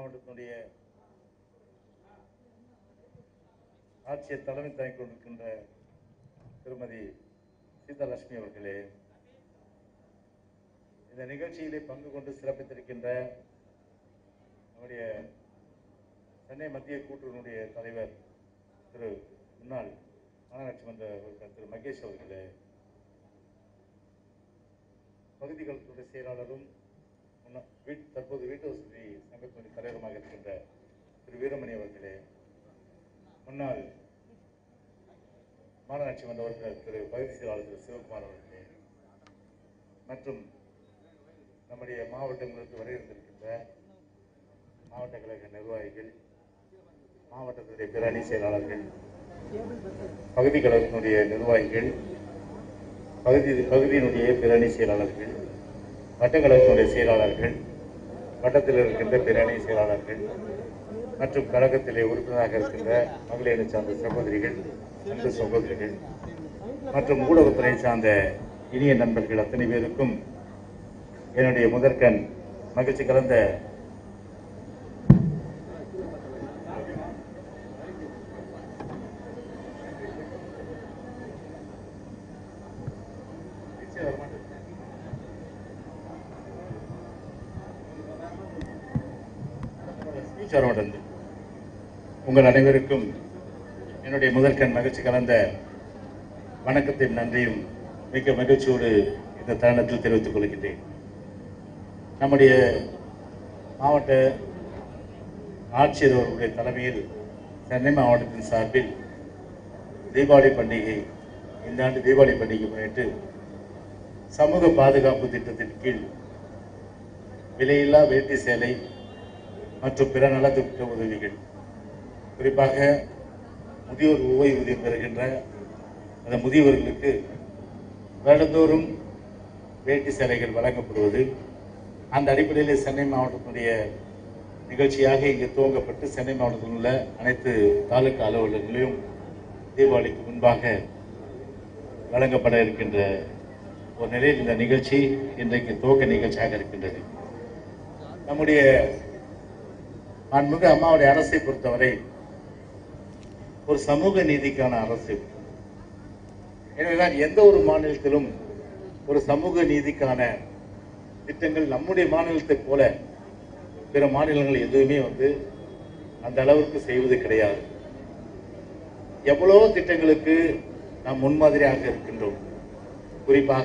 மாவட்டத்தினுடைய ஆட்சியர் தலைமை தாங்கிக் கொண்டிருக்கின்ற திருமதி சீதாலட்சுமி அவர்களே இந்த நிகழ்ச்சியிலே பங்கு கொண்டு சிறப்பித்திருக்கின்ற நம்முடைய சென்னை மத்திய கூட்டுறவுடைய தலைவர் திரு முன்னாள் மாநகராட்சி மன்ற உறுப்பினர் திரு மகேஷ் அவர்களே பகுதி கழகத்துடைய செயலாளரும் முன்னா- வீட் தற்போது வீட்டு வசதி சங்கத்தினுடைய தலைவருமாக இருக்கின்ற திரு வீரமணி அவர்களே முன்னாள் மாநகராட்சி மன்ற உறுப்பினர் திரு பகுதி செயலாளர் திரு சிவகுமார் அவர்களே மற்றும் நம்முடைய மாவட்டங்களுக்கு வருகின்றிருக்கின்ற மாவட்ட கழக நிர்வாகிகள் மாவட்டத்தினுடைய பிற அணி செயலாளர்கள் பகுதி கழகத்தினுடைய நிர்வாகிகள் பகுதி பகுதியினுடைய பிற அணி செயலாளர்கள் வட்டக்கழகத்தினுடைய செயலாளர்கள் வட்டத்தில் இருக்கின்ற பிற அணி செயலாளர்கள் மற்றும் கழகத்திலே உறுப்பினராக இருக்கின்ற மகளிரை சார்ந்த சகோதரிகள் அன்பு சகோதரிகள் மற்றும் ஊடகத்துறை சார்ந்த இனிய நண்பர்கள் அத்தனை பேருக்கும் என்னுடைய முதற்கண் மகிழ்ச்சி கலந்த ஸ்பீச் வர மாட்டேங்குது. உங்கள் அனைவருக்கும் என்னுடைய முதற்கண் மகிழ்ச்சி கலந்த வணக்கத்தின் நன்றியும் மிக்க மகிழ்ச்சியோடு இந்த தருணத்தில் தெரிவித்துக் கொள்கின்றேன் நம்முடைய மாவட்ட ஆட்சியர் அவர்களுடைய தலைமையில் சென்னை மாவட்டத்தின் சார்பில் தீபாவளி பண்டிகை இந்த ஆண்டு தீபாவளி பண்டிகை முன்னிட்டு சமூக பாதுகாப்பு திட்டத்தின் கீழ் விலையில்லா வேட்டி சேலை மற்றும் பிற நலத்திட்ட உதவிகள் குறிப்பாக முதியோர் ஓய்வூதியம் பெறுகின்ற அந்த முதியவர்களுக்கு வருடந்தோறும் வேட்டி சேலைகள் வழங்கப்படுவது அந்த அடிப்படையில் சென்னை மாவட்டத்தினுடைய நிகழ்ச்சியாக இங்கு துவங்கப்பட்டு சென்னை மாவட்டத்தில் உள்ள அனைத்து தாலுகா அலுவலகங்களிலும் தீபாவளிக்கு முன்பாக வழங்கப்பட இருக்கின்ற ஒரு நிலையில் இந்த நிகழ்ச்சி இன்றைக்கு துவக்க நிகழ்ச்சியாக இருக்கின்றது நம்முடைய மாண்புமிகு அம்மாவுடைய அரசை பொறுத்தவரை ஒரு சமூக நீதிக்கான அரசு எனவேதான் எந்த ஒரு மாநிலத்திலும் ஒரு சமூக நீதிக்கான திட்டங்கள் நம்முடைய மாநிலத்தைப் போல பிற மாநிலங்கள் எதுவுமே வந்து அந்த அளவுக்கு செய்வது கிடையாது எவ்வளவோ திட்டங்களுக்கு நாம் முன்மாதிரியாக இருக்கின்றோம் குறிப்பாக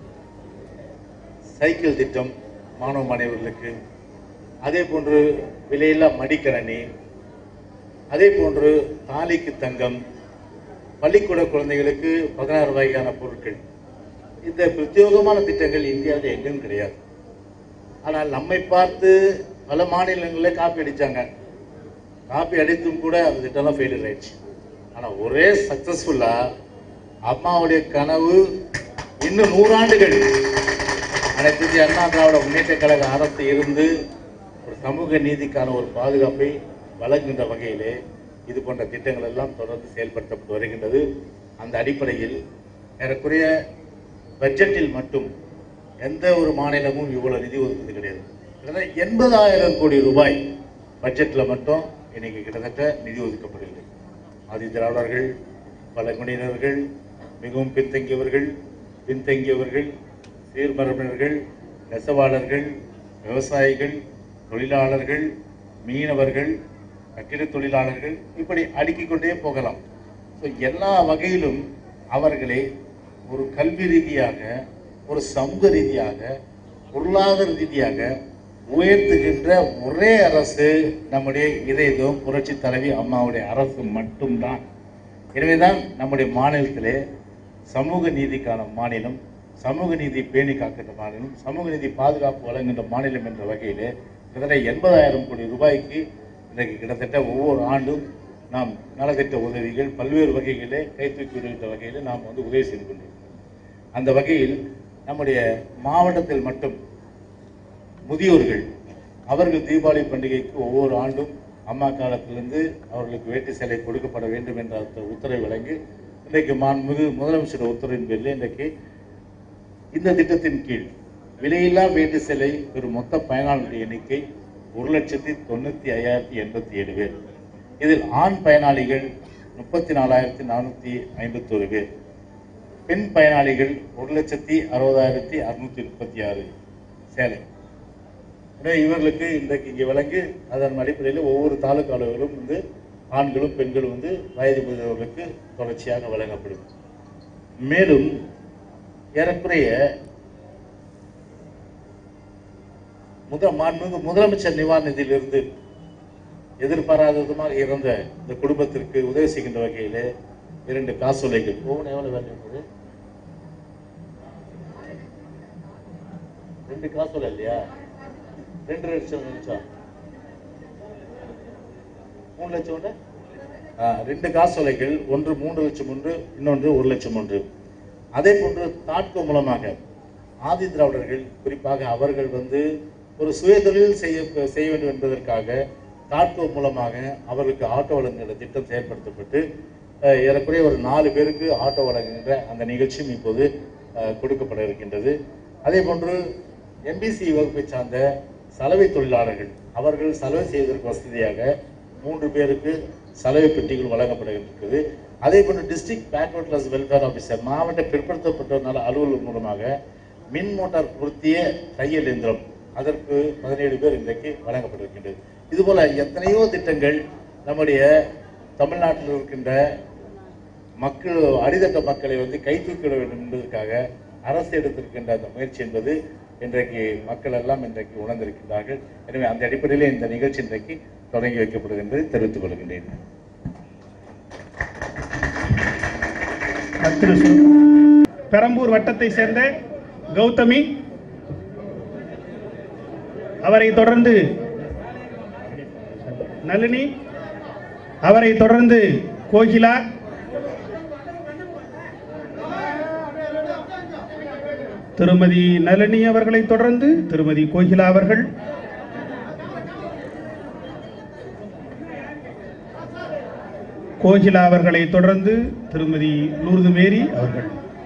சைக்கிள் திட்டம் மாணவ மாணவர்களுக்கு அதே போன்று விலையில்லா மடிக்கணனி அதே போன்று தாலிக்கு தங்கம் பள்ளிக்கூட குழந்தைகளுக்கு பதினாறு வகையான பொருட்கள் இந்த பிரத்யேகமான திட்டங்கள் இந்தியாவில் எங்கும் கிடையாது ஆனால் நம்மை பார்த்து பல மாநிலங்களில் காப்பி அடிச்சாங்க காப்பி அடித்தும் கூட அந்த திட்டம்லாம் ஃபெயிலியர் ஆயிடுச்சு ஆனால் ஒரே சக்சஸ்ஃபுல்லா அம்மாவுடைய கனவு இன்னும் நூறாண்டுகள் அனைத்து இந்திய அண்ணா திராவிட முன்னேற்ற கழக அரசு இருந்து ஒரு சமூக நீதிக்கான ஒரு பாதுகாப்பை வழங்குகின்ற வகையிலே இது போன்ற திட்டங்கள் எல்லாம் தொடர்ந்து செயல்படுத்தப்பட்டு வருகின்றது அந்த அடிப்படையில் ஏறக்குறைய பட்ஜெட்டில் மட்டும் எந்த ஒரு மாநிலமும் இவ்வளவு நிதி ஒதுக்குது கிடையாது கிட்டத்தட்ட எண்பதாயிரம் கோடி ரூபாய் பட்ஜெட்ல மட்டும் இன்னைக்கு கிட்டத்தட்ட நிதி ஒதுக்கப்படுகிறது ஆதி திராவிடர்கள் பழங்குடியினர்கள் மிகவும் பின்தங்கியவர்கள் பின்தங்கியவர்கள் சீர்மரபினர்கள் நெசவாளர்கள் விவசாயிகள் தொழிலாளர்கள் மீனவர்கள் கட்டிடத் தொழிலாளர்கள் இப்படி அடுக்கிக் கொண்டே போகலாம் ஸோ எல்லா வகையிலும் அவர்களை ஒரு கல்வி ரீதியாக ஒரு சமூக ரீதியாக பொருளாதார ரீதியாக உயர்த்துகின்ற ஒரே அரசு நம்முடைய இதயம் புரட்சி தலைவி அம்மாவுடைய அரசு மட்டும்தான் எனவேதான் நம்முடைய மாநிலத்திலே சமூக நீதிக்கான மாநிலம் சமூக நீதி பேணி காக்கின்ற மாநிலம் சமூக நீதி பாதுகாப்பு வழங்குகின்ற மாநிலம் என்ற வகையிலே கிட்டத்தட்ட எண்பதாயிரம் கோடி ரூபாய்க்கு இன்றைக்கு கிட்டத்தட்ட ஒவ்வொரு ஆண்டும் நாம் நலத்திட்ட உதவிகள் பல்வேறு வகைகளிலே கை தூக்கி விடுகின்ற வகையில் நாம் வந்து உதவி செய்து கொண்டிருக்கிறோம் அந்த வகையில் நம்முடைய மாவட்டத்தில் மட்டும் முதியோர்கள் அவர்கள் தீபாவளி பண்டிகைக்கு ஒவ்வொரு ஆண்டும் அம்மா காலத்திலிருந்து அவர்களுக்கு வேட்டி சேலை கொடுக்கப்பட வேண்டும் என்ற அந்த உத்தரவை வழங்கி இன்றைக்கு மாண்புமிகு முதலமைச்சர் உத்தரவின் பேரில் இன்றைக்கு இந்த திட்டத்தின் கீழ் விலையில்லா வேட்டி சேலை பெறும் மொத்த பயனாளர்களுடைய எண்ணிக்கை ஒரு லட்சத்தி தொண்ணூத்தி ஐயாயிரத்தி எண்பத்தி ஏழு பேர் இதில் ஆண் பயனாளிகள் முப்பத்தி நாலாயிரத்தி நானூத்தி ஐம்பத்தோரு பேர் பெண் பயனாளிகள் ஒரு லட்சத்தி அறுபதாயிரத்தி அறுநூத்தி முப்பத்தி ஆறு சேலை எனவே இவர்களுக்கு இன்றைக்கு இங்கே வழங்கி அதன் அடிப்படையில் ஒவ்வொரு தாலுகா அலுவலரும் வந்து ஆண்களும் பெண்களும் வந்து வயது முதிர்ந்தவர்களுக்கு தொடர்ச்சியாக வழங்கப்படும் மேலும் ஏறக்குறைய முத மாண்புமிகு முதலமைச்சர் நிவாரண நிதியிலிருந்து எதிர்பாராத விதமாக இறந்த இந்த குடும்பத்திற்கு உதவி செய்கின்ற வகையில் இரண்டு காசோலைகள் ஒவ்வொன்று எவ்வளவு வேலை இருந்தது ரெண்டு காசோலை இல்லையா ரெண்டு லட்சம் நிமிஷம் மூணு லட்சம் ஒன்று ஆ, ரெண்டு காசோலைகள் ஒன்று மூன்று லட்சம் ஒன்று இன்னொன்று ஒரு லட்சம் ஒன்று அதே போன்று தாட்கோ மூலமாக ஆதி திராவிடர்கள் குறிப்பாக அவர்கள் வந்து ஒரு சுயதொழில் செய்ய செய்ய வேண்டும் என்பதற்காக தாட்கோ மூலமாக அவர்களுக்கு ஆட்டோ வழங்குகிற திட்டம் செயல்படுத்தப்பட்டு அஹ், ஏறக்குறைய ஒரு நாலு பேருக்கு ஆட்டோ வழங்குகின்ற அந்த நிகழ்ச்சியும் இப்போது அஹ், கொடுக்கப்பட இருக்கின்றது அதே போன்று எம்பிசி வகுப்பை சார்ந்த சலவை தொழிலாளர்கள் அவர்கள் சலவை செய்வதற்கு வசதியாக மூன்று பேருக்கு சலவை பெட்டிகள் வழங்கப்பட இருக்கிறது அதே போன்று district backward class welfare officer மாவட்ட பிற்படுத்தப்பட்ட நல அலுவலர் மூலமாக மின் மோட்டார் பொருத்திய தையல் இயந்திரம் அதற்கு பதினேழு பேர் இன்றைக்கு வழங்கப்பட்டிருக்கின்றது இதுபோல எத்தனையோ திட்டங்கள் நம்முடைய தமிழ்நாட்டில் இருக்கின்ற மக்கள் அடித்தட்ட மக்களை வந்து கை தூக்கிட வேண்டும் என்பதற்காக அரசு எடுத்திருக்கின்ற அந்த முயற்சி என்பது இன்றைக்கு மக்கள் எல்லாம் இன்றைக்கு உணர்ந்திருக்கின்றார்கள் எனவே அந்த அடிப்படையில் இந்த நிகழ்ச்சி இன்றைக்கு தொடங்கி வைக்கப்படுகின்றது தெரிவித்துக் கொள்கின்றேன் திரு சு- பெரம்பூர் வட்டத்தை சேர்ந்த கௌதமி அவரை தொடர்ந்து நளினி அவரை தொடர்ந்து கோகிலா திருமதி நளினி அவர்களை தொடர்ந்து திருமதி கோகிலா அவர்கள் கோகிலா அவர்களை தொடர்ந்து திருமதி லூர்து மேரி அவர்கள்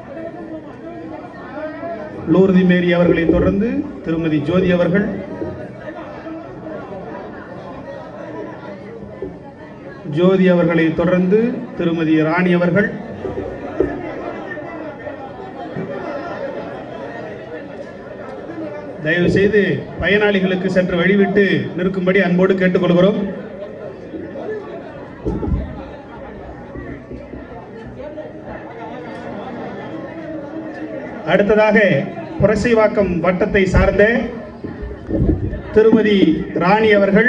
லூர்தி மேரி அவர்களை தொடர்ந்து திருமதி ஜோதி அவர்கள் ஜோதி அவர்களை தொடர்ந்து திருமதி ராணி அவர்கள் தயவு செய்து பயனாளிகளுக்கு சற்று வழிவிட்டு நிற்கும்படி அன்போடு கேட்டுக்கொள்கிறோம் அடுத்ததாக புரசைவாக்கம் வட்டத்தை சார்ந்த திருமதி ராணி அவர்கள்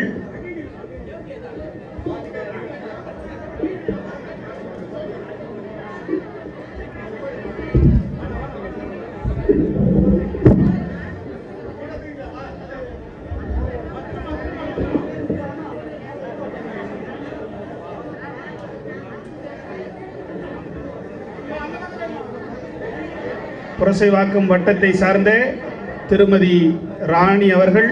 புரசைவாக்கம் வட்டத்தை சார்ந்த திருமதி ராணி அவர்கள்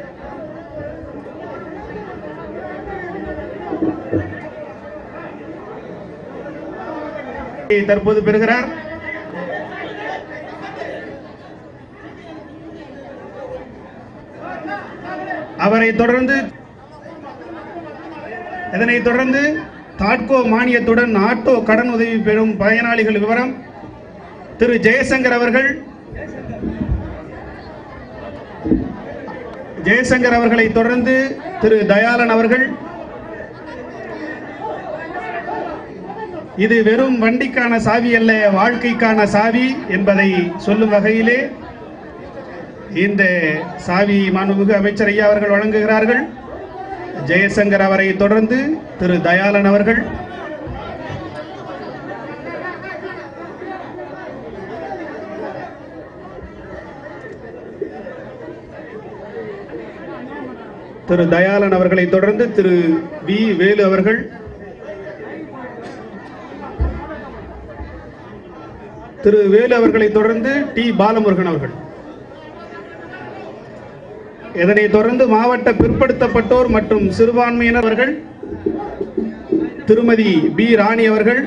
தற்போது பெறுகிறார் அவரை தொடர்ந்து இதனைத் தொடர்ந்து தாட்கோ மானியத்துடன் ஆட்டோ கடன் உதவி பெறும் பயனாளிகள் விவரம் திரு ஜெயசங்கர் அவர்கள் ஜெயசங்கர் அவர்களை தொடர்ந்து திரு தயாளன் அவர்கள் இது வெறும் வண்டிக்கான சாவி அல்ல வாழ்க்கைக்கான சாவி என்பதை சொல்லும் வகையிலே இந்த சாவி மாண்புமிகு அமைச்சர் ஐயா அவர்கள் வழங்குகிறார்கள் ஜெயசங்கர் அவரை தொடர்ந்து திரு தயாளன் அவர்கள் திரு தயாளன் அவர்களை தொடர்ந்து திரு வி வேலு அவர்கள் திரு வேலு அவர்களை தொடர்ந்து டி பாலமுருகன் அவர்கள் இதனைத் தொடர்ந்து மாவட்ட பிற்படுத்தப்பட்டோர் மற்றும் சிறுபான்மையினர் அவர்கள் திருமதி பி ராணி அவர்கள்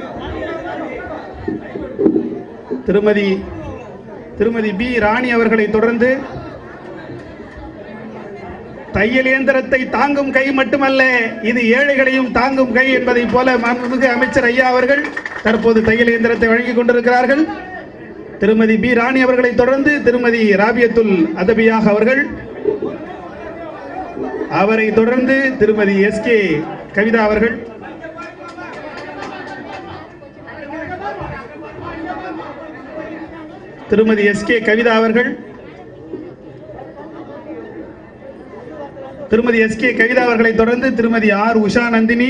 திருமதி திருமதி பி ராணி அவர்களை தொடர்ந்து தையல் இயந்திரத்தை தாங்கும் கை மட்டுமல்ல இது ஏழைகளையும் தாங்கும் கை என்பதை போல மாண்புமிகு அமைச்சர் ஐயா அவர்கள் தற்போது தையல் இயந்திரத்தை வழங்கிக் கொண்டிருக்கிறார்கள் திருமதி பி ராணி அவர்களை தொடர்ந்து திருமதி ராபியத்துல் அதபியாக அவர்கள் அவரை தொடர்ந்து திருமதி எஸ் கே கவிதா அவர்கள் திருமதி எஸ் கே கவிதா அவர்கள் திருமதி எஸ் கே கவிதா அவர்களை தொடர்ந்து திருமதி ஆர் உஷா நந்தினி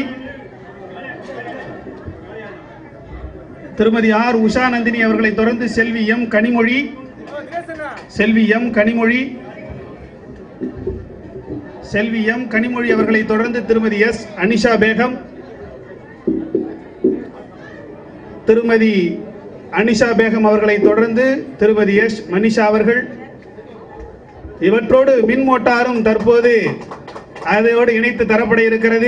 திருமதி ஆர் உஷா நந்தினி அவர்களை தொடர்ந்து செல்வி எம் கனிமொழி செல்வி எம் கனிமொழி செல்வி எம் கனிமொழி அவர்களை தொடர்ந்து திருமதி எஸ் அனிஷா பேகம் திருமதி அனிஷா பேகம் அவர்களை தொடர்ந்து திருமதி எஸ் மனிஷா அவர்கள் இவற்றோடு மின் மோட்டாரும் தற்போது அதோடு இணைத்து தரப்பட இருக்கிறது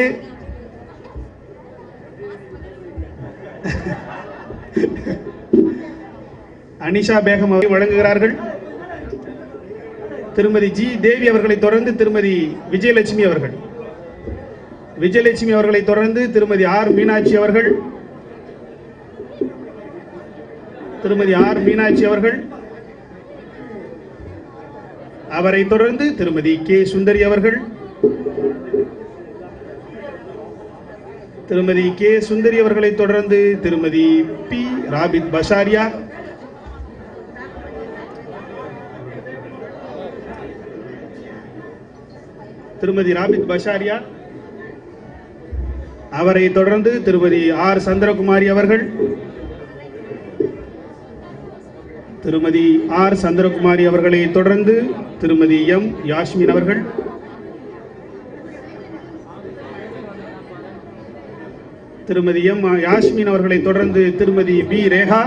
அனிஷா பேகம் அவர்கள் வழங்குகிறார்கள் திருமதி ஜி தேவி அவர்களை தொடர்ந்து திருமதி விஜயலட்சுமி அவர்கள் விஜயலட்சுமி அவர்களை தொடர்ந்து திருமதி ஆர் மீனாட்சி அவர்கள் திருமதி ஆர் மீனாட்சி அவர்கள் அவரை தொடர்ந்து திருமதி கே சுந்தரி அவர்கள் திருமதி கே சுந்தரி அவர்களை தொடர்ந்து திருமதி பி ராபித் பஷாரியா திருமதி ராபித் பஷாரியா அவரை தொடர்ந்து திருமதி ஆர் சந்திரகுமாரி அவர்கள் திருமதி ஆர் சந்திரகுமாரி அவர்களை தொடர்ந்து திருமதி எம் யாஸ்மின் அவர்கள் திருமதி எம் யாஸ்மின் அவர்களை தொடர்ந்து திருமதி பி ரேகா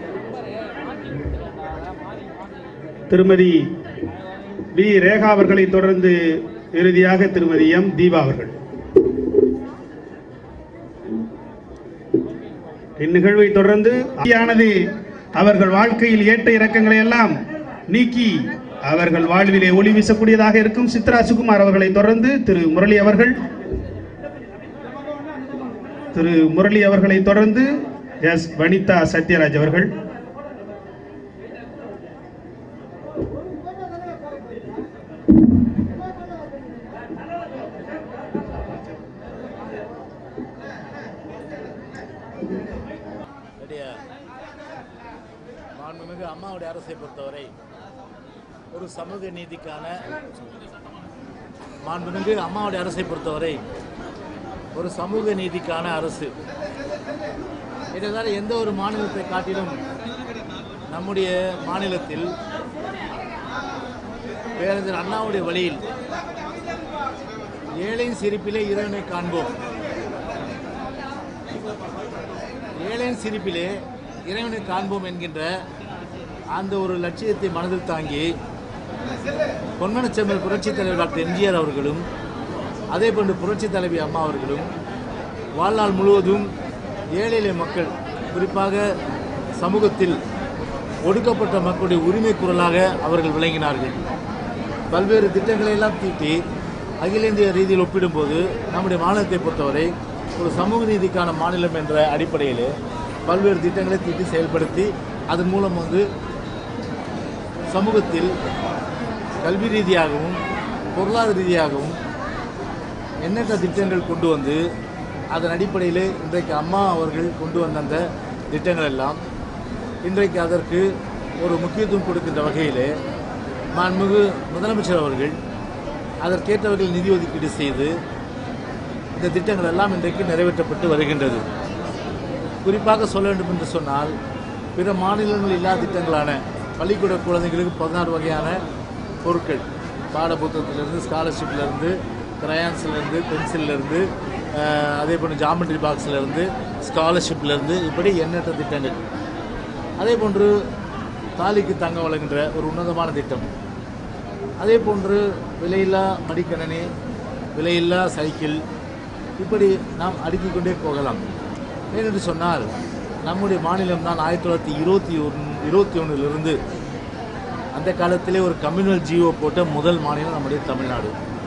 திருமதி பி ரேகா அவர்களை தொடர்ந்து இறுதியாக திருமதி எம் தீபா அவர்கள் இந்நிகழ்வை தொடர்ந்து ஆனது அவர்கள் வாழ்க்கையில் ஏற்ற இறக்கங்களை எல்லாம் நீக்கி அவர்கள் வாழ்விலே ஒளி வீசக்கூடியதாக இருக்கும் சித்ரா சுகுமார் அவர்களை தொடர்ந்து திரு முரளி அவர்கள் திரு முரளி அவர்களை தொடர்ந்து எஸ் வனிதா சத்யராஜ் அவர்கள் என்னுடைய மாண்புமிகு அம்மாவுடைய அரசை பொறுத்தவரை ஒரு சமூக நீதிக்கான மாண்புமிகு அம்மாவுடைய அரசை பொறுத்தவரை ஒரு சமூக நீதிக்கான அரசு இதனால் எந்த ஒரு மாநிலத்தை காட்டிலும் நம்முடைய மாநிலத்தில் பேரறிஞர் அண்ணாவுடைய வழியில் ஏழையின் சிரிப்பிலே இறைவனை காண்போம் ஏழையின் சிரிப்பிலே இறைவனை காண்போம் என்கின்ற அந்த ஒரு லட்சியத்தை மனதில் தாங்கி பொன்மனச்செம்மல் புரட்சித் தலைவர் டாக்டர் எம்ஜிஆர் அவர்களும் அதே போன்று புரட்சித் தலைவி அம்மா அவர்களும் வாழ்நாள் முழுவதும் ஏழை எளிய மக்கள் குறிப்பாக சமூகத்தில் ஒடுக்கப்பட்ட மக்களுடைய உரிமை குரலாக அவர்கள் விளங்கினார்கள் பல்வேறு திட்டங்களை எல்லாம் தீட்டி அகில இந்திய ரீதியில் ஒப்பிடும்போது நம்முடைய மாநிலத்தை பொறுத்தவரை ஒரு சமூக நீதிக்கான மாநிலம் என்ற அடிப்படையில் பல்வேறு திட்டங்களை தீட்டி செயல்படுத்தி அதன் மூலம் வந்து சமூகத்தில் கல்வி ரீதியாகவும் பொருளாதார ரீதியாகவும் எண்ணற்ற திட்டங்கள் கொண்டு வந்து அதன் அடிப்படையில் இன்றைக்கு அம்மா அவர்கள் கொண்டு வந்த அந்த திட்டங்கள் எல்லாம் இன்றைக்கு அதற்கு ஒரு முக்கியத்துவம் கொடுக்கின்ற வகையிலே மாண்புமிகு முதலமைச்சர் அவர்கள் அதற்கேற்றவர்கள் நிதி ஒதுக்கீடு செய்து இந்த திட்டங்கள் எல்லாம் இன்றைக்கு நிறைவேற்றப்பட்டு வருகின்றது குறிப்பாக சொல்ல வேண்டும் என்று சொன்னால் பிற மாநிலங்கள் இல்லாத திட்டங்களான பள்ளிக்கூட குழந்தைகளுக்கு பதினாறு வகையான பொருட்கள் பாட புத்தகத்திலிருந்து ஸ்காலர்ஷிப்லேருந்து கிரையான்ஸ்லேருந்து பென்சில்லேருந்து அதே போன்று ஜாமெட்ரி பாக்ஸ்லேருந்து ஸ்காலர்ஷிப்லேருந்து இப்படி எண்ணற்ற திட்டங்கள் அதே போன்று தாலிக்கு தங்கம் வழங்குகின்ற ஒரு உன்னதமான திட்டம் அதே போன்று விலையில்லா மடிக்கணனி விலையில்லா சைக்கிள் இப்படி நாம் அடுக்கிக் கொண்டே போகலாம் ஏனென்று சொன்னால் நம்முடைய மாநிலம் தான் ஆயிரத்தி தொள்ளாயிரத்தி இருபத்தி ஒன் இருபத்தி ஒன்றிலிருந்து அந்த காலத்திலே ஒரு கம்யூனல் ஜியோ போட்ட முதல் மாநிலம் நம்முடைய தமிழ்நாடு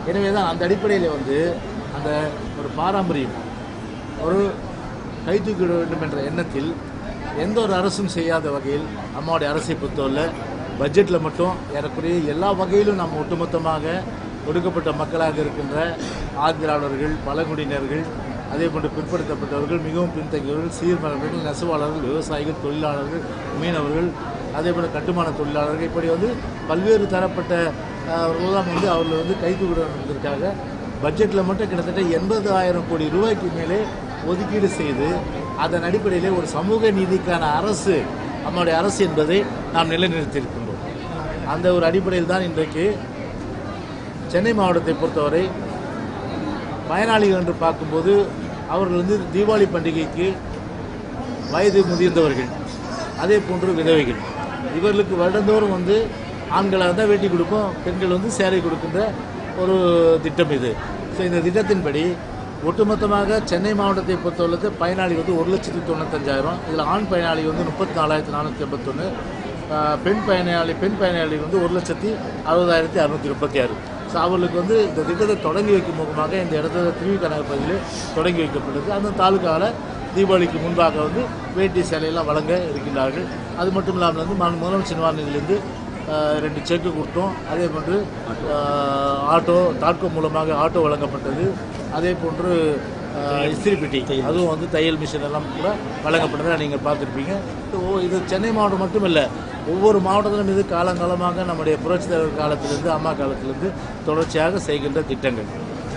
எனவே தான் அந்த அடிப்படையில் வந்து அந்த ஒரு பாரம்பரியம் ஒரு கை தூக்கிட வேண்டும் என்ற எண்ணத்தில் எந்த ஒரு அரசும் செய்யாத வகையில் அம்மாவுடைய அரசை பொறுத்தவரை பட்ஜெட்டில் மட்டும் ஏறக்குறைய எல்லா வகையிலும் நாம் ஒட்டுமொத்தமாக ஒடுக்கப்பட்ட மக்களாக இருக்கின்ற ஆதரவாளர்கள் பழங்குடியினர்கள் அதே போன்று பிற்படுத்தப்பட்டவர்கள் மிகவும் பின்தங்கியவர்கள் சீர்மரபர்கள் நெசவாளர்கள் விவசாயிகள் தொழிலாளர்கள் மீனவர்கள் அதே போல் கட்டுமான தொழிலாளர்கள் இப்படி வந்து பல்வேறு தரப்பட்ட அவர்களெல்லாம் வந்து அவர்கள் வந்து கைதூக்குவதற்காக பட்ஜெட்டில் மட்டும் கிட்டத்தட்ட எண்பது ஆயிரம் கோடி ரூபாய்க்கு மேலே ஒதுக்கீடு செய்து அதன் அடிப்படையிலே ஒரு சமூக நீதிக்கான அரசு நம்முடைய அரசு என்பதை நாம் நிலைநிறுத்தியிருக்கின்றோம் அந்த ஒரு அடிப்படையில் தான் இன்றைக்கு சென்னை மாவட்டத்தை பொறுத்தவரை பயனாளிகள் என்று பார்க்கும்போது அவர்கள் வந்து தீபாவளி பண்டிகைக்கு வயது முதிர்ந்தவர்கள் அதே போன்று விதவைகள் இவர்களுக்கு வருடந்தோறும் வந்து ஆண்களாக இருந்தால் வேட்டி கொடுப்போம் பெண்கள் வந்து சேலை கொடுக்கின்ற ஒரு திட்டம் இது ஸோ இந்த திட்டத்தின்படி ஒட்டுமொத்தமாக சென்னை மாவட்டத்தை பொறுத்தவரைக்கு பயனாளி வந்து ஒரு லட்சத்தி தொண்ணூத்தஞ்சாயிரம் இதில் ஆண் பயனாளி வந்து முப்பத்தி நாலாயிரத்தி நானூற்றி எண்பத்தொன்று பெண் பயனாளி பெண் பயனாளி வந்து ஒரு லட்சத்தி அறுபதாயிரத்தி அறுநூற்றி முப்பத்தி ஆறு ஸோ அவர்களுக்கு வந்து இந்த திட்டத்தை தொடங்கி வைக்கும் முகமாக இந்த இடத்துல திருவிக்கணக்கு பகுதியில் தொடங்கி வைக்கப்பட்டது அந்த தாலுக்காவில் தீபாவளிக்கு முன்பாக வந்து வேட்டி சேலையெல்லாம் வழங்க இருக்கின்றார்கள் அது மட்டும் இல்லாமல் வந்து ம- முதலமைச்சர் நிவாரணத்திலிருந்து ரெண்டு செக்கு கொடுத்தோம் அதே போன்று ஆஹ், ஆட்டோ டாட்கோ மூலமாக ஆட்டோ வழங்கப்பட்டது அதே போன்று ஆஹ், இஸ்திரி பெட்டி அதுவும் வந்து தையல் மிஷின் எல்லாம் கூட வழங்கப்பட்டதை நீங்கள் பார்த்துருப்பீங்க இது ஓ- இது சென்னை மாவட்டம் மட்டும் இல்லை ஒவ்வொரு மாவட்டத்திலும் இது காலங்காலமாக நம்முடைய புரட்சித் தலைவர் காலத்திலிருந்து அம்மா காலத்திலிருந்து தொடர்ச்சியாக செய்கின்ற திட்டங்கள்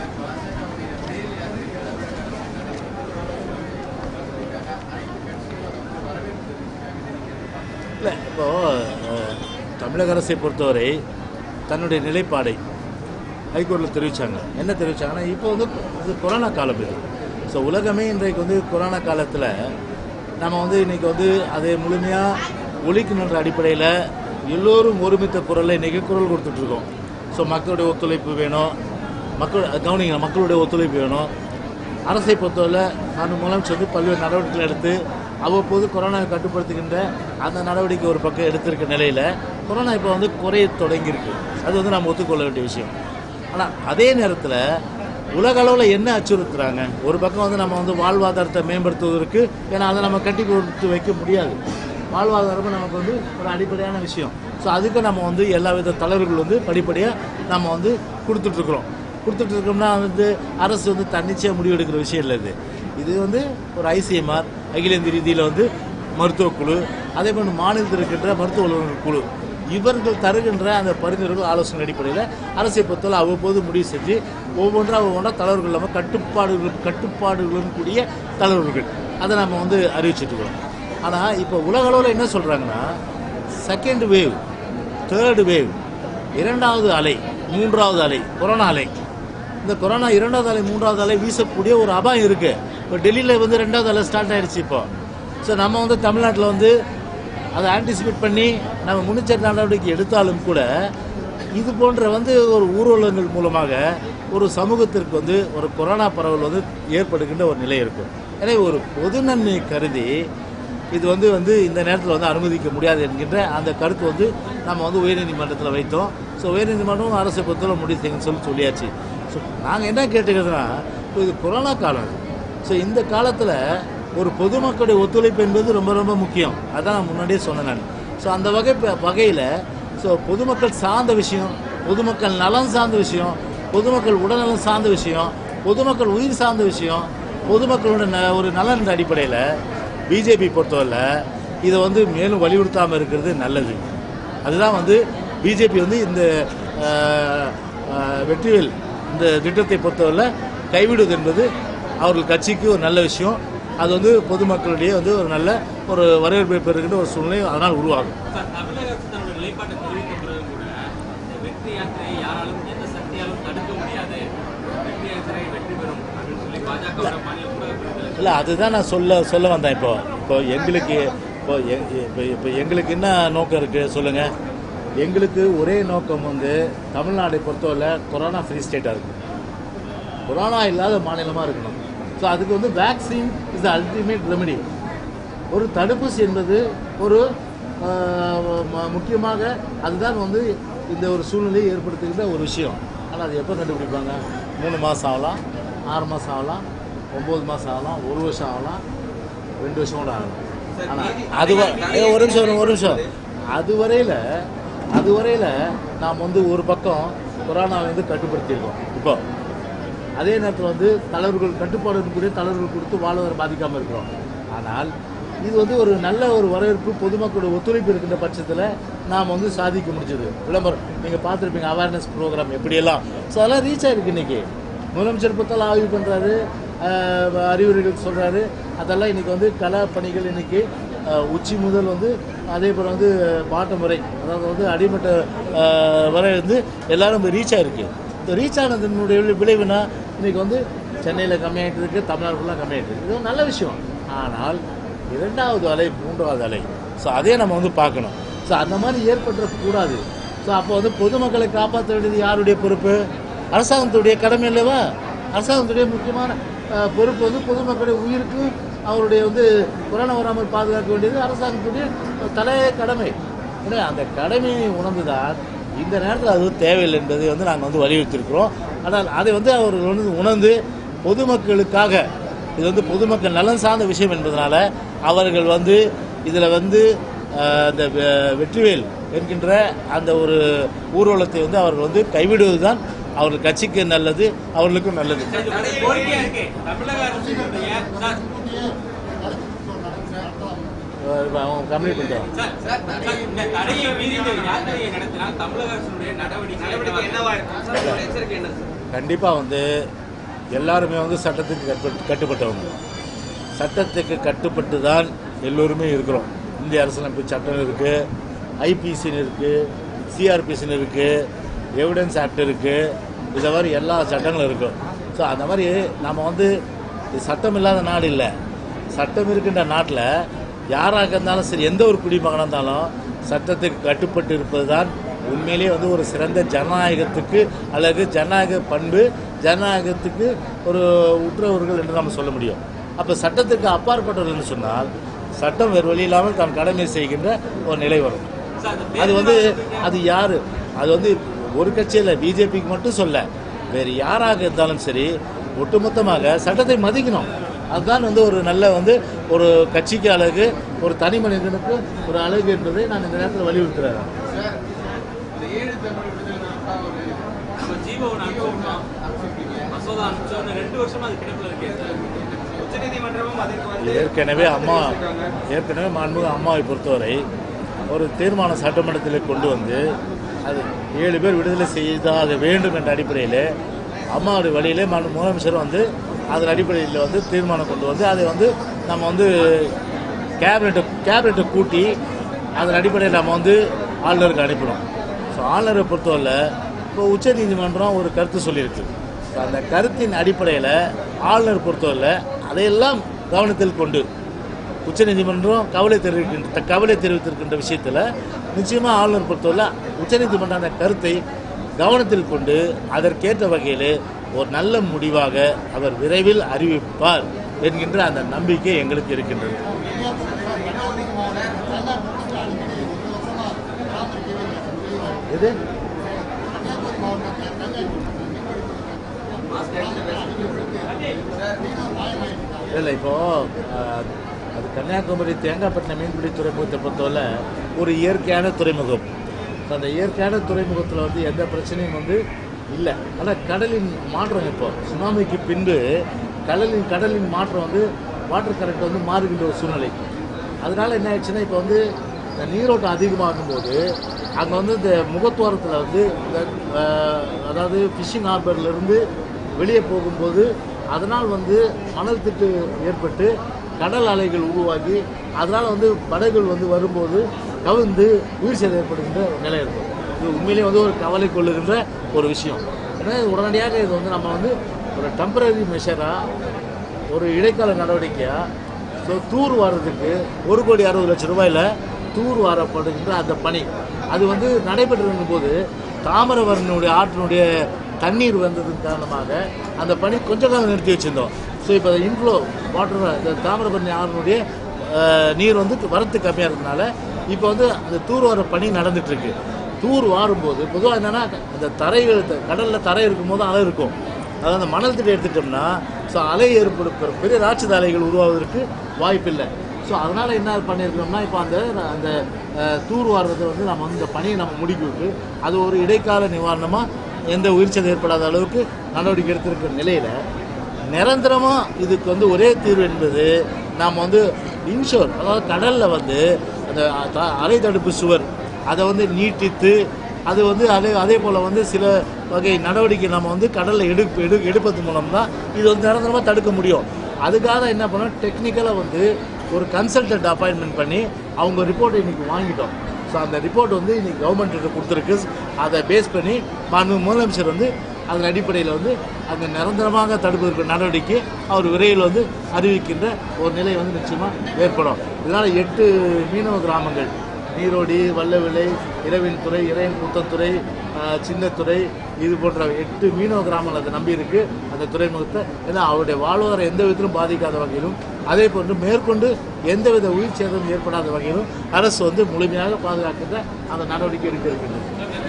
இல்லை இப்போது தமிழக அரசை பொறுத்தவரை தன்னுடைய நிலைப்பாடை ஹைகோர்ட்டில் தெரிவித்தாங்க என்ன தெரிவித்தாங்கன்னா இப்போ வந்து இது கொரோனா காலம் இது ஸோ உலகமே இன்றைக்கு வந்து கொரோனா காலத்தில் நம்ம வந்து இன்றைக்கி வந்து அதை முழுமையாக ஒழிக்கணுன்ற அடிப்படையில் எல்லோரும் ஒருமித்த குரலை இன்றைக்கி குரல் கொடுத்துட்ருக்கோம் ஸோ மக்களுடைய ஒத்துழைப்பு வேணும் மக்கள் கவனிங்க மக்களுடைய ஒத்துழைப்பு வேணும் அரசை பொறுத்தவரை நான் முதலமைச்சர் வந்து பல்வேறு நடவடிக்கைகள் எடுத்து அவ்வப்போது கொரோனாவை கட்டுப்படுத்துகின்ற அந்த நடவடிக்கை ஒரு பக்கம் எடுத்திருக்க நிலையில் கொரோனா இப்போ வந்து குறைய தொடங்கியிருக்கு அது வந்து நம்ம ஒத்துக்கொள்ள வேண்டிய விஷயம் ஆனால் அதே நேரத்தில் உலக அளவில் என்ன அச்சுறுத்துறாங்க ஒரு பக்கம் வந்து நம்ம வந்து வாழ்வாதாரத்தை மேம்படுத்துவதற்கு ஏன்னா அதை நம்ம கட்டி கொடுத்து வைக்க முடியாது வாழ்வாதாரமும் நமக்கு வந்து ஒரு அடிப்படையான விஷயம் ஸோ அதுக்கு நம்ம வந்து எல்லா வித தளர்வுகள் வந்து படிப்படியாக நம்ம வந்து கொடுத்துட்ருக்குறோம் கொடுத்துட்டு இருக்கோம்னா வந்து அரசு வந்து தன்னிச்சையாக முடிவெடுக்கிற விஷயம் இல்லை இது இது வந்து ஒரு ஐசிஎம்ஆர் அகில இந்திய ரீதியில் வந்து மருத்துவக் குழு அதே போன்று மாநிலத்தில் இருக்கின்ற மருத்துவ வல்லுநர் குழு இவர்கள் தருகின்ற அந்த பரிந்துரைகள் ஆலோசனை அடிப்படையில் அரசை பொறுத்தவரை அவ்வப்போது முடிவு செஞ்சு ஒவ்வொன்றா ஒவ்வொன்றா தளர்வுகள் இல்லாமல் கட்டுப்பாடுகள் கட்டுப்பாடுகளுடன் கூடிய தளர்வுகள் அதை நம்ம வந்து அறிவிச்சிட்டு இருக்கோம் ஆனால் இப்போ உலக அளவில் என்ன சொல்கிறாங்கன்னா செகண்ட் வேவ் தேர்டு வேவ் இரண்டாவது அலை மூன்றாவது அலை கொரோனா அலை இந்த கொரோனா இரண்டாவது அலை மூன்றாவது அலை வீசக்கூடிய ஒரு அபாயம் இருக்குது இப்போ டெல்லியில் வந்து ரெண்டாவது அலை ஸ்டார்ட் ஆயிடுச்சு இப்போ ஸோ நம்ம வந்து தமிழ்நாட்டில் வந்து அதை ஆன்டிசிபேட் பண்ணி நம்ம முன்னெச்சரிக்கை நடவடிக்கை எடுத்தாலும் கூட இது போன்ற வந்து ஒரு ஊர்வலங்கள் மூலமாக ஒரு சமூகத்திற்கு வந்து ஒரு கொரோனா பரவல் வந்து ஏற்படுகின்ற ஒரு நிலை இருக்கும் எனவே ஒரு பொது நன்மை கருதி இது வந்து வந்து இந்த நேரத்தில் வந்து அனுமதிக்க முடியாது என்கின்ற அந்த கருத்து வந்து நம்ம வந்து உயர்நீதிமன்றத்தில் வைத்தோம் ஸோ உயர்நீதிமன்றம் அரசை பொறுத்தவரை முடிவு செய்யுங்கன்னு சொல்லி சொல்லியாச்சு ஸோ நாங்கள் என்ன கேட்டுக்கிறதுனா இப்போ இது கொரோனா காலம் இது. ஸோ இந்த காலத்தில் ஒரு பொதுமக்களுடைய ஒத்துழைப்பு என்பது ரொம்ப ரொம்ப முக்கியம் அதான் நான் முன்னாடியே சொன்னேன் நான் ஸோ அந்த வகை வகையில் ஸோ பொதுமக்கள் சார்ந்த விஷயம் பொதுமக்கள் நலன் சார்ந்த விஷயம் பொதுமக்கள் உடல்நலம் சார்ந்த விஷயம் பொதுமக்கள் உயிர் சார்ந்த விஷயம் பொதுமக்களோட ந- ஒரு நலன் அடிப்படையில் பிஜேபி பொறுத்தவரை இதை வந்து மேலும் வலியுறுத்தாமல் இருக்கிறது நல்லது அதுதான் வந்து பிஜேபி வந்து இந்த அஹ், அஹ், வெற்றிவேல் இந்த திட்டத்தை பொறுத்தவரை கைவிடுவது என்பது அவர்கள் கட்சிக்கு ஒரு நல்ல விஷயம் அது வந்து பொதுமக்களிடையே வந்து ஒரு நல்ல ஒரு வரவேற்பை பெறுகின்ற ஒரு சூழ்நிலை அதனால் உருவாகும் சார், தமிழக அரசு தன்னுடைய நிலைப்பாட்டை தெரிவித்த பிறகு கூட இந்த வெற்றி யாத்திரையை யாராலும் எந்த சக்தியாலும் தடுக்க முடியாது வெற்றி யாத்திரை வெற்றி பெறும் அப்படின்னு சொல்லி பாஜக மாநில ஊடக பிரிவுகள் இல்லை அதுதான் நான் சொல்ல சொல்ல வந்தேன் இப்போ இப்போ எங்களுக்கு இப்போ எ- இப்போ இப்போ எங்களுக்கு என்ன நோக்கம் இருக்குது சொல்லுங்கள் எங்களுக்கு ஒரே நோக்கம் வந்து தமிழ்நாடை பொறுத்தவரை கொரோனா ஃப்ரீ ஸ்டேட்டாக இருக்குது கொரோனா இல்லாத மாநிலமாக இருக்கணும் ஸோ அதுக்கு வந்து வேக்சின் இஸ் அல்டிமேட் ரெமெடி ஒரு தடுப்பூசி என்பது ஒரு ஆஹ், ம- முக்கியமாக அதுதான் வந்து இந்த ஒரு சூழ்நிலையை ஏற்படுத்துகின்ற ஒரு விஷயம் ஆனால் அது எப்போ கண்டுபிடிப்பாங்க மூணு மாதம் ஆகலாம் ஆறு மாதம் ஆகலாம் ஒம்பது மாதம் ஆகலாம் ஒரு வருஷம் ஆகலாம் ரெண்டு வருஷம் கூட ஆகலாம் ஆனால் அது வ- ஏ, ஒரு நிமிஷம் ஒரு- ஒரு நிமிஷம் அது வரையில் அது வரையில் நாம் வந்து ஒரு பக்கம் கொரோனாவை வந்து கட்டுப்படுத்தியிருக்கோம் இப்போ அதே நேரத்தில் வந்து தளர்வுகள் கட்டுப்பாடு இருக்கக்கூடிய தளர்வுகள் கொடுத்து வாழ்வதை பாதிக்காமல் இருக்கிறோம் ஆனால் இது வந்து ஒரு நல்ல ஒரு வரவேற்பு பொதுமக்களோட ஒத்துழைப்பு இருக்கின்ற பட்சத்தில் நாம் வந்து சாதிக்க முடிஞ்சது விளம்பரம் நீங்கள் பார்த்துருப்பீங்க அவேர்னஸ் ப்ரோக்ராம் எப்படியெல்லாம் ஸோ அதெல்லாம் ரீச் ஆயிருக்கு இன்னைக்கு முதலமைச்சர் புத்தகம் ஆய்வு பண்ணுறாரு அறிவுரைகள் சொல்கிறாரு அதெல்லாம் இன்னைக்கு வந்து கலா பணிகள் இன்னைக்கு அஹ், உச்சி முதல் வந்து அதே போல் வந்து பாட்டம் வரை அதாவது வந்து அடிமட்ட அஹ், வரை வந்து எல்லாரும் ரீச் ஆயிருக்கு இந்த ரீச் ஆனதனுடைய விளை- விளைவுனா இன்னைக்கு வந்து சென்னையில் கம்மியாயிட்டு இருக்கு தமிழ்நாடு ஃபுல்லாக கம்மியாயிட்டு இருக்கு இது ஒரு நல்ல விஷயம் ஆனால் இரண்டாவது அலை மூன்றாவது அலை ஸோ அதே நம்ம வந்து பார்க்கணும் ஸோ அந்த மாதிரி ஏற்பட்டுறக்கூடாது ஸோ அப்போ வந்து பொதுமக்களை காப்பாற்ற வேண்டியது யாருடைய பொறுப்பு அரசாங்கத்துடைய கடமை இல்லைவா அரசாங்கத்துடைய முக்கியமான அஹ், பொறுப்பு வந்து பொதுமக்களுடைய உயிருக்கு அவருடைய வந்து கொரோனா வராமல் பாதுகாக்க வேண்டியது அரசாங்கத்துடைய தலைய கடமை எனவே அந்த கடமையை உணர்ந்துதான் இந்த நேரத்தில் அது தேவையில்லை என்பதை வந்து நாங்கள் வந்து வலியுறுத்தியிருக்கிறோம் ஆனால் அதை வந்து அவர்கள் வந்து உணர்ந்து பொதுமக்களுக்காக இது வந்து பொதுமக்கள் நலன் சார்ந்த விஷயம் என்பதனால அவர்கள் வந்து இதில் வந்து அஹ், இந்த வெ- வெற்றிவேல் என்கின்ற அந்த ஒரு ஊர்வலத்தை வந்து அவர்கள் வந்து கைவிடுவது தான் அவர்கள் கட்சிக்கு நல்லது அவர்களுக்கும் நல்லது சார், இது ஒரு கோரிக்கையா இருக்கு தமிழக அரசினுடைய சார் அஹ் இப்ப அவங்க கம்ப்ளீட் பண்ணிட்டோம் சார், சார், சார், இந்த தடையை மீறி இந்த யாத்திரையை நடத்தினால் தமிழக அரசினுடைய நடவடிக்கை நடவடிக்கை என்னவா இருக்கும் சார் எச்சரிக்கை என்ன சார் கண்டிப்பாக வந்து எல்லாருமே வந்து சட்டத்துக்கு கட்டுப்பட்டு கட்டுப்பட்டவங்க சட்டத்துக்கு கட்டுப்பட்டு தான் எல்லோருமே இருக்கிறோம் இந்திய அரசியலமைப்பு சட்டம் இருக்குது ஐபிசின்னு இருக்குது சிஆர்பிசின்னு இருக்குது எவிடன்ஸ் ஆக்ட் இருக்குது இதை மாதிரி எல்லா சட்டங்களும் இருக்கும் ஸோ அந்த மாதிரி நம்ம வந்து இது சட்டம் இல்லாத நாடு இல்லை சட்டம் இருக்கின்ற நாட்டில் யாராக இருந்தாலும் சரி எந்த ஒரு குடிமகனாக இருந்தாலும் சட்டத்துக்கு கட்டுப்பட்டு இருப்பது தான் உண்மையிலேயே வந்து ஒரு சிறந்த ஜனநாயகத்துக்கு அல்லது ஜனநாயக பண்பு ஜனநாயகத்துக்கு ஒரு உற்றவர்கள் என்று நம்ம சொல்ல முடியும் அப்போ சட்டத்துக்கு அப்பாற்பட்டவர்கள் சொன்னால் சட்டம் வேறு வழி இல்லாமல் தான் கடமை செய்கின்ற ஒரு நிலை வரும் சார், அந்த அது வந்து அது யாரு அது வந்து ஒரு கட்சியில் பிஜேபிக்கு மட்டும் சொல்ல வேறு யாராக இருந்தாலும் சரி ஒட்டுமொத்தமாக சட்டத்தை மதிக்கணும் அதுதான் வந்து ஒரு நல்ல வந்து ஒரு கட்சிக்கு அழகு ஒரு தனி மனிதனுக்கு ஒரு அழகு என்பதை நான் இந்த நேரத்தில் வலியுறுத்துறேன் நம்ம ஜீவோ ஒன்று அனுப்பிச்சோம் மசோதா அனுப்பிச்சோம் இன்னும் ரெண்டு வருஷமா அது கிடப்பில் இருக்கே சார் உச்சநீதிமன்றமும் அதற்கு வந்து ஏற்கனவே அம்மா ஏற்கனவே மாண்புமிகு அம்மாவை பொறுத்தவரை ஒரு தீர்மானம் சட்டமன்றத்தில் கொண்டு வந்து அது ஏழு பேர் விடுதலை செய்தாக வேண்டும் என்ற அடிப்படையில் அம்மாவுடைய வழியிலே மாண்பு முதலமைச்சர் வந்து அதன் அடிப்படையில் வந்து தீர்மானம் கொண்டு வந்து அதை வந்து நம்ம வந்து கேபினெட்டை கேபினெட்டை கூட்டி அதன் அடிப்படையில் நம்ம வந்து ஆளுநருக்கு அனுப்பினோம் ஸோ ஆளுநரை பொறுத்தவரை இப்போ உச்சநீதிமன்றம் ஒரு கருத்து சொல்லியிருக்கு ஸோ அந்த கருத்தின் அடிப்படையில் ஆளுநர் பொறுத்தவரை அதையெல்லாம் கவனத்தில் கொண்டு உச்சநீதிமன்றம் கவலை தெரிவிக்கின்ற கவலை தெரிவித்திருக்கின்ற விஷயத்தில் நிச்சயமாக ஆளுநர் பொறுத்தவரை உச்சநீதிமன்றம் அந்த கருத்தை கவனத்தில் கொண்டு அதற்கேற்ற வகையில் ஒரு நல்ல முடிவாக அவர் விரைவில் அறிவிப்பார் என்கின்ற அந்த நம்பிக்கை எங்களுக்கு இருக்கின்றது எது இல்லை இப்போ அஹ், அது கன்னியாகுமரி தேங்காய்பட்டினம் மீன்பிடி துறைமுகத்தை பொறுத்தவரை ஒரு இயற்கையான துறைமுகம் So, அந்த இயற்கையான துறைமுகத்தில் வந்து எந்த பிரச்சனையும் வந்து இல்லை ஆனால் கடலின் மாற்றம் இப்போ சுனாமிக்கு பின்பு கடலின் கடலின் மாற்றம் வந்து வாட்டர் கரண்ட் வந்து மாறுகின்ற ஒரு சூழ்நிலை அதனால என்ன ஆயிடுச்சுன்னா இப்போ வந்து இந்த நீரோட்டம் அதிகமாகும் போது அங்கே வந்து இந்த முகத்துவாரத்தில் வந்து இந்த அஹ், அதாவது ஃபிஷிங் இருந்து வெளியே போகும்போது அதனால் வந்து மணல் திட்டு ஏற்பட்டு கடல் அலைகள் உருவாகி அதனால் வந்து படகுகள் வந்து வரும்போது கவிழ்ந்து உயிர் சேதம் ஏற்படுகின்ற ஒரு நிலை இருக்கும் இது உண்மையிலேயே வந்து ஒரு கவலை கொள்ளுகின்ற ஒரு விஷயம் ஏன்னா இது உடனடியாக இது வந்து நம்ம வந்து ஒரு டெம்பரரி மெஷராக ஒரு இடைக்கால நடவடிக்கையாக ஸோ தூர் வாரத்துக்கு ஒரு கோடி அறுபது லட்சம் ரூபாயில் தூர் வாரப்படுகின்ற அந்த பணி அது வந்து நடைபெற்று போது தாமிரபரணியுடைய ஆற்றினுடைய தண்ணீர் வந்ததன் காரணமாக அந்த பணி கொஞ்ச காலம் நிறுத்தி வச்சிருந்தோம் ஸோ இப்போ இன்ஃப்ளோ வாட்டர் இந்த தாமிரபரணி ஆறினுடைய அஹ், நீர் வந்து வரத்து கம்மியாக இருக்கிறதுனால இப்போ வந்து அந்த தூர் வர பணி நடந்துட்டு இருக்கு தூர் வாரும்போது பொதுவாக என்னென்னா அந்த தரைகள் கடலில் தரை இருக்கும்போது அலை இருக்கும் அதாவது அந்த மணல் திட்டை எடுத்துட்டோம்னா ஸோ அலை ஏற்படும் பெரிய ராட்சத அலைகள் உருவாவதற்கு வாய்ப்பில்லை ஸோ அதனால் என்ன பண்ணியிருக்கோம்னா இப்போ அந்த அந்த அஹ், தூர் வாரத்தை வந்து நம்ம வந்து இந்த பணியை நம்ம முடுக்கி விட்டு அது ஒரு இடைக்கால நிவாரணமாக எந்த உயிர்ச்சது ஏற்படாத அளவுக்கு நடவடிக்கை எடுத்திருக்கிற நிலையில் நிரந்தரமாக இதுக்கு வந்து ஒரே தீர்வு என்பது நாம் வந்து இன்ஷோர் அதாவது கடலில் வந்து அந்த த- அலை தடுப்பு சுவர் அதை வந்து நீட்டித்து அது வந்து அதே அதே போல் வந்து சில வகை நடவடிக்கை நம்ம வந்து கடலில் எடு எடு எடுப்பது மூலம் தான் இது வந்து நிரந்தரமாக தடுக்க முடியும் அதுக்காக என்ன பண்ணோம் டெக்னிக்கலாக வந்து ஒரு கன்சல்டன்ட் அப்பாயின்மெண்ட் பண்ணி அவங்க ரிப்போர்ட்டை இன்னைக்கு வாங்கிட்டோம் ஸோ அந்த ரிப்போர்ட் வந்து இன்னைக்கு கவர்மெண்ட்டு கொடுத்துருக்கு அதை பேஸ் பண்ணி மாண்பு முதலமைச்சர் வந்து அதன் அடிப்படையில் வந்து அந்த நிரந்தரமாக தடுப்பதற்கு நடவடிக்கை அவர் விரைவில் வந்து அறிவிக்கின்ற ஒரு நிலை வந்து நிச்சயமாக ஏற்படும் இதனால் எட்டு மீனவ கிராமங்கள் நீரோடி வல்லவிளை இரவின் துறை இறையன் குத்தத்துறை ஆஹ், சின்னத்துறை இது போன்ற எட்டு மீனவ கிராமங்கள் அதை நம்பி இருக்கு அந்த துறைமுகத்தை ஏன்னா அவருடைய வாழ்வாதாரம் எந்த விதத்திலும் பாதிக்காத வகையிலும் அதே போன்று மேற்கொண்டு எந்தவித உயிர் சேதம் ஏற்படாத வகையிலும் அரசு வந்து முழுமையாக பாதுகாக்கின்ற அந்த நடவடிக்கை எடுக்க இருக்கின்றது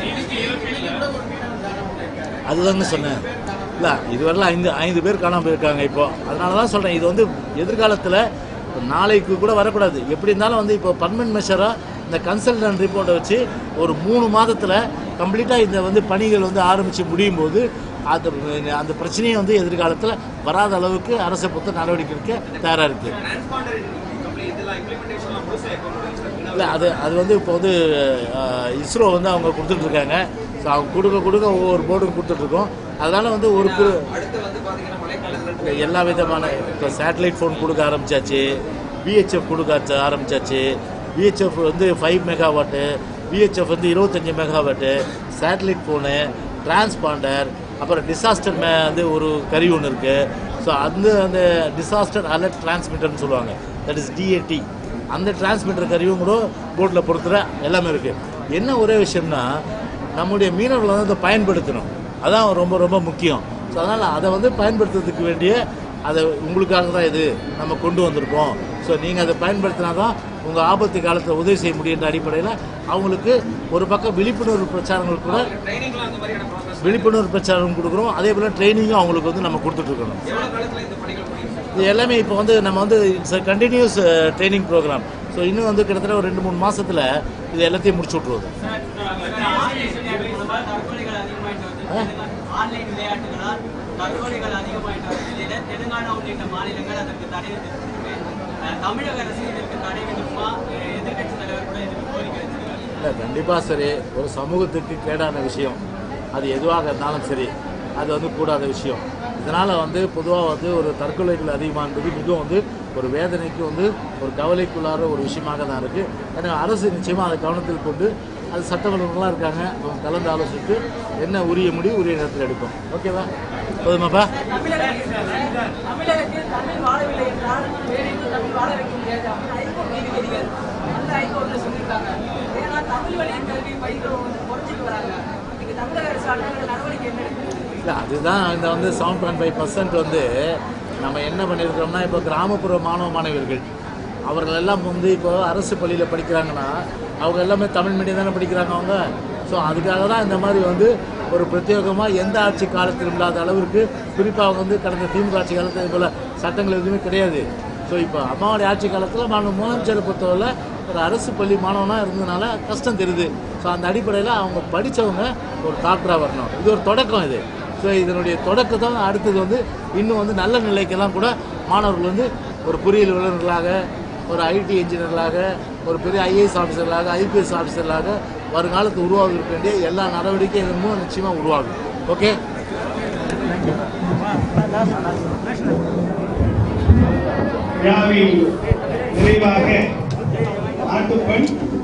அதுதாங்க சொன்னேன் இல்லை இதுவரையிலும் ஐந்து ஐந்து பேர் காணாமல் போயிருக்காங்க இப்போ அதனால தான் சொல்கிறேன் இது வந்து எதிர்காலத்தில் நாளைக்கு கூட வரக்கூடாது எப்படி இருந்தாலும் வந்து இப்போ பர்மனன்ட் மெஷராக இந்த கன்சல்டன்ட் ரிப்போர்ட்டை வச்சு ஒரு மூணு மாதத்தில் கம்ப்ளீட்டாக இந்த வந்து பணிகள் வந்து ஆரம்பித்து முடியும் போது அந்த அந்த பிரச்சனையை வந்து எதிர்காலத்தில் வராத அளவுக்கு அரசை பொறுத்த நடவடிக்கை எடுக்க தயாராக இருக்குது டிரான்ஸ்பாண்டர் கம்பெனி இதெல்லாம் இம்ப்ளிமெண்டேஷன்லாம் முழுசாக எப்போ இல்லை அது அது வந்து இப்போ வந்து அஹ், இஸ்ரோ வந்து அவங்க கொடுத்துட்ருக்காங்க ஸோ அவங்க கொடுக்க கொடுக்க ஒவ்வொரு போர்டும் கொடுத்துட்ருக்கோம் அதனால் வந்து ஒரு குறு அடுத்து வந்து பார்த்தீங்கன்னா மழைக்காலங்கள் இந்த எல்லா விதமான இப்போ சேட்டலைட் ஃபோன் கொடுக்க ஆரம்பிச்சாச்சு விஹெச்எஃப் கொடுக்க ஆரம்பிச்சா- ஆரம்பிச்சாச்சு விஹெச்எஃப் வந்து ஃபைவ் மெகாவாட்டு விஹெச்எஃப் வந்து இருபத்தஞ்சி மெகாவாட்டு சேட்டலைட் ஃபோனு டிரான்ஸ்பாண்டர் அப்புறம் டிசாஸ்டர் மே வந்து ஒரு கருவி ஒன்று இருக்குது ஸோ அந்த அந்த டிசாஸ்டர் அலர்ட் டிரான்ஸ்மிட்டர்னு சொல்லுவாங்க தட் இஸ் டிஏடி அந்த டிரான்ஸ்மிட்டர் கருவியும் கூட போட்டில் பொறுத்துற எல்லாமே இருக்குது என்ன ஒரே விஷயம்னா நம்முடைய மீனவர்களை வந்து அதை பயன்படுத்தணும் அதான் ரொம்ப ரொம்ப முக்கியம் ஸோ அதனால் அதை வந்து பயன்படுத்துறதுக்கு வேண்டிய அதை உங்களுக்காக தான் இது நம்ம கொண்டு வந்திருக்கோம் ஸோ நீங்கள் அதை பயன்படுத்தினா தான் உங்கள் ஆபத்து காலத்தில் உதவி செய்ய முடியுன்ற அடிப்படையில் அவங்களுக்கு ஒரு பக்கம் விழிப்புணர்வு பிரச்சாரங்கள் கூட ட்ரைனிங்லாம் அந்த மாதிரியான ப்ராசஸ் விழிப்புணர்வு பிரச்சாரம் கொடுக்குறோம் அதே போல் ட்ரைனிங்கும் அவங்களுக்கு வந்து நம்ம கொடுத்துட்ருக்கணும் எவ்வளோ காலத்தில் இந்த பணிகள் முடியும் இது எல்லாமே இப்போ வந்து நம்ம வந்து it's continuous training program so இன்னும் வந்து கிட்டத்தட்ட ஒரு ரெண்டு மூணு மாசத்துல இது எல்லாத்தையும் முடிச்சு விட்ருவோம் தற்கொலைகள் அதிகமாயிட்டு வருது ஆன்லைன் விளையாட்டுகளால் தற்கொலைகள் அதிகமாயிட்டு வரும் நிலையில தெலுங்கானா உள்ளிட்ட மாநிலங்கள் அதற்கு தடை விதித்திருக்கு அஹ் தமிழக அரசு இதற்கு தடை விதிக்குமா அஹ் எதிர்க்கட்சி தலைவர் கூட இதுக்கு கோரிக்கை வச்சிருக்காரு இல்லை கண்டிப்பாக சரி ஒரு சமூகத்துக்கு கேடான விஷயம் அது எதுவாக இருந்தாலும் சரி அது வந்து கூடாத விஷயம் இதனால் வந்து பொதுவாக வந்து ஒரு தற்கொலைகள் அதிகமானது மிகவும் வந்து ஒரு வேதனைக்கு வந்து ஒரு கவலைக்குள்ளார ஒரு விஷயமாக தான் இருக்குது ஏன்னா அரசு நிச்சயமாக அதை கவனத்தில் கொண்டு அது சட்ட வல்லுநர்களாக இருக்காங்க அவங்க கலந்து ஆலோசித்து என்ன உரிய முடிவு உரிய நேரத்தில் எடுக்கும் ஓகேவா போதுமாப்பா தமிழகத்தில் தமிழ் வாழவில்லை என்றால் வேறெங்கு தமிழ் வாழ வைக்க முடியாது அப்படின்னு ஹைகோர்ட் நீதிபதிகள் அந்த ஹைகோர்ட்ல சொல்லியிருக்காங்க ஏன்னா தமிழ் வழியின் கல்வி பயிர்களும் வந்து குறைஞ்சிட்டு வராங்க இதுக்கு தமிழக அரசு அடுத்த நடவடிக்கை என்ன எடுக்குது இல்லை அதுதான் இந்த வந்து செவன் பாயிண்ட் ஃபைவ் பர்சன்ட் வந்து நம்ம என்ன பண்ணியிருக்கிறோம்னா இப்போ கிராமப்புற மாணவ மாணவியர்கள் அவர்கள் எல்லாம் வந்து இப்போ அரசு பள்ளியில் படிக்கிறாங்கன்னா அவங்க எல்லாமே தமிழ் மீடியம் தானே படிக்கிறாங்க அவங்க ஸோ அதுக்காக தான் இந்த மாதிரி வந்து ஒரு பிரத்யேகமாக எந்த ஆட்சி காலத்திலும் இல்லாத அளவிற்கு குறிப்பாக அவங்க வந்து கடந்த திமுக ஆட்சி காலத்தில் இது போல் சட்டங்கள் எதுவுமே கிடையாது ஸோ இப்போ அம்மாவுடைய ஆட்சி காலத்தில் மாணவ முதலமைச்சரை பொறுத்தவரை ஒரு அரசு பள்ளி மாணவனாக இருந்ததுனால கஷ்டம் தெரியுது ஸோ அந்த அடிப்படையில் அவங்க படித்தவங்க ஒரு டாக்டராக வரணும் இது ஒரு தொடக்கம் இது ஸோ இதனுடைய தொடக்கத்தை அடுத்தது வந்து இன்னும் வந்து நல்ல நிலைக்கெல்லாம் கூட மாணவர்கள் வந்து ஒரு பொறியியல் வல்லுநர்களாக ஒரு ஐடி இன்ஜினியர்களாக ஒரு பெரிய ஐஏஎஸ் ஆஃபீஸர்களாக ஐபிஎஸ் ஆஃபீஸர்களாக வருங்காலத்து உருவாக வேண்டிய எல்லா நடவடிக்கைகளும் நிச்சயமாக உருவாகும் ஓகே விழாவின் நிறைவாக நாட்டுப்பண்